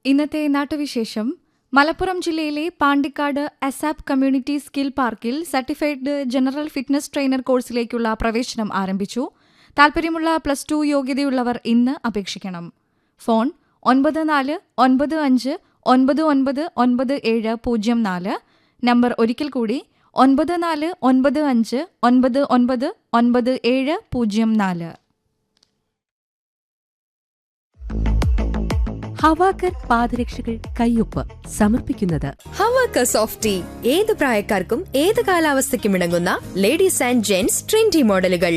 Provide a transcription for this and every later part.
ഇന്നത്തെ നാട്ടുവിശേഷം മലപ്പുറം ജില്ലയിലെ പാണ്ടിക്കാട് അസാപ്പ് കമ്മ്യൂണിറ്റി സ്കിൽ പാർക്കിൽ സർട്ടിഫൈഡ് ജനറൽ ഫിറ്റ്നസ് ട്രെയിനർ കോഴ്സിലേക്കുള്ള പ്രവേശനം ആരംഭിച്ചു താൽപര്യമുള്ള പ്ലസ് ടു യോഗ്യതയുള്ളവർ ഇന്ന് അപേക്ഷിക്കണം ഫോൺ ഒൻപത് നാല് ഒൻപത് അഞ്ച് ഒൻപത് ഒൻപത് ഒൻപത് ഏഴ് പൂജ്യം നാല് നമ്പർ ഒരിക്കൽ കൂടി ഒൻപത് നാല് ഒൻപത് അഞ്ച് ഒൻപത് ഒൻപത് ഒൻപത് ഏഴ് പൂജ്യം നാല് ഹവാക്കർ പാദരക്ഷകൾ കയ്യൊപ്പ് സമർപ്പിക്കുന്നത് ഹവാക്ക സോഫ്റ്റ് ടീ ഏത് പ്രായക്കാർക്കും ഏത് കാലാവസ്ഥയ്ക്കും ഇണങ്ങുന്ന ലേഡീസ് ആൻഡ് ജെന്റ്സ് ട്രെൻഡി മോഡലുകൾ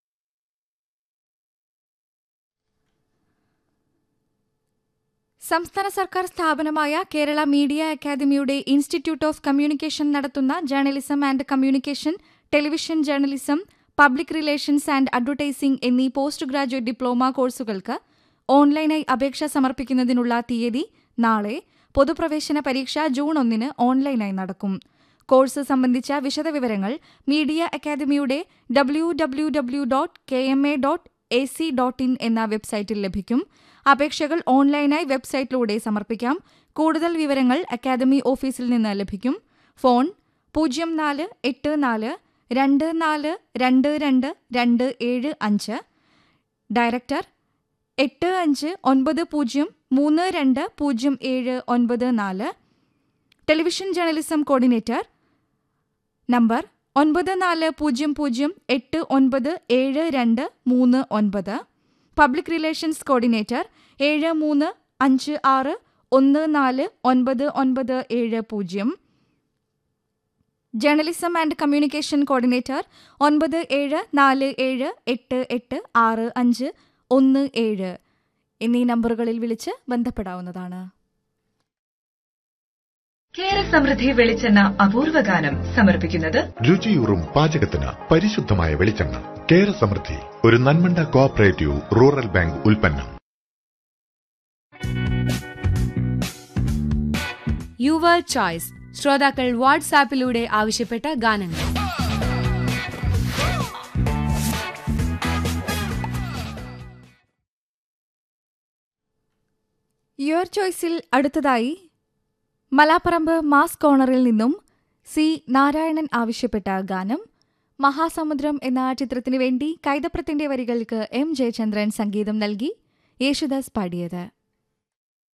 സംസ്ഥാന സർക്കാർ സ്ഥാപനമായ കേരള മീഡിയ അക്കാദമിയുടെ ഇൻസ്റ്റിറ്റ്യൂട്ട് ഓഫ് കമ്മ്യൂണിക്കേഷൻ നടത്തുന്ന journalism and communication television journalism public relations and advertising എന്നീ പോസ്റ്റ് ഗ്രാജുവേറ്റ് ഡിപ്ലോമ കോഴ്സുകൾക്ക് ഓൺലൈനായി അപേക്ഷ സമർപ്പിക്കുന്നതിനുള്ള തീയതി നാളെ പൊതുപ്രവേശന പരീക്ഷ ജൂൺ ഒന്നിന് ഓൺലൈനായി നടക്കും കോഴ്സ് സംബന്ധിച്ച വിശദവിവരങ്ങൾ മീഡിയ അക്കാദമിയുടെ W W W dot K M A dot A C dot in എന്ന വെബ്സൈറ്റിൽ ലഭിക്കും അപേക്ഷകൾ ഓൺലൈനായി വെബ്സൈറ്റിലൂടെ സമർപ്പിക്കാം കൂടുതൽ വിവരങ്ങൾ അക്കാദമി ഓഫീസിൽ നിന്ന് ലഭിക്കും ഫോൺ പൂജ്യം നാല് എട്ട് നാല് രണ്ട് നാല് രണ്ട് രണ്ട് രണ്ട് ഏഴ് അഞ്ച് ഡയറക്ടർ എട്ട് അഞ്ച് ഒൻപത് പൂജ്യം മൂന്ന് രണ്ട് പൂജ്യം ഏഴ് ഒൻപത് നാല് ടെലിവിഷൻ ജേർണലിസം കോർഡിനേറ്റർ നമ്പർ ഒൻപത് നാല് പൂജ്യം പൂജ്യം എട്ട് ഒൻപത് ഏഴ് രണ്ട് മൂന്ന് ഒൻപത് പബ്ലിക് റിലേഷൻസ് കോർഡിനേറ്റർ ഏഴ് മൂന്ന് അഞ്ച് ആറ് ഒന്ന് നാല് ഒൻപത് ഒൻപത് ഏഴ് പൂജ്യം ജേർണലിസം ആൻഡ് കമ്മ്യൂണിക്കേഷൻ കോർഡിനേറ്റർ ഒൻപത് ഏഴ് നാല് ഏഴ് എട്ട് എട്ട് ആറ് അഞ്ച് ഒന്ന് ഏഴ് എന്നീ നമ്പറുകളിൽ വിളിച്ച് ബന്ധപ്പെടാവുന്നതാണ് കേരസമൃദ്ധി വെളിച്ചെണ്ണ അപൂർവ ഗാനം സമർപ്പിക്കുന്നത് രുചിയൂറും പാചകത്തിന് പരിശുദ്ധമായ വെളിച്ചെണ്ണ കേര സമൃദ്ധി ഒരു നന്മണ്ട കോഓപ്പറേറ്റീവ് റൂറൽ ബാങ്ക് ഉൽപ്പന്നം യുവർ ചോയ്സ് ശ്രോതാക്കൾ വാട്സാപ്പിലൂടെ ആവശ്യപ്പെട്ട ഗാനങ്ങൾ യുവർ ചോയ്സിൽ അടുത്തതായി മലാപ്പറമ്പ് മാസ് കോർണറിൽ നിന്നും സി നാരായണൻ ആവശ്യപ്പെട്ട ഗാനം മഹാസമുദ്രം എന്ന ചിത്രത്തിനു വേണ്ടി കൈതപ്രത്തിന്റെ വരികൾക്ക് എം ജയചന്ദ്രൻ സംഗീതം നൽകി യേശുദാസ് പാടിയത്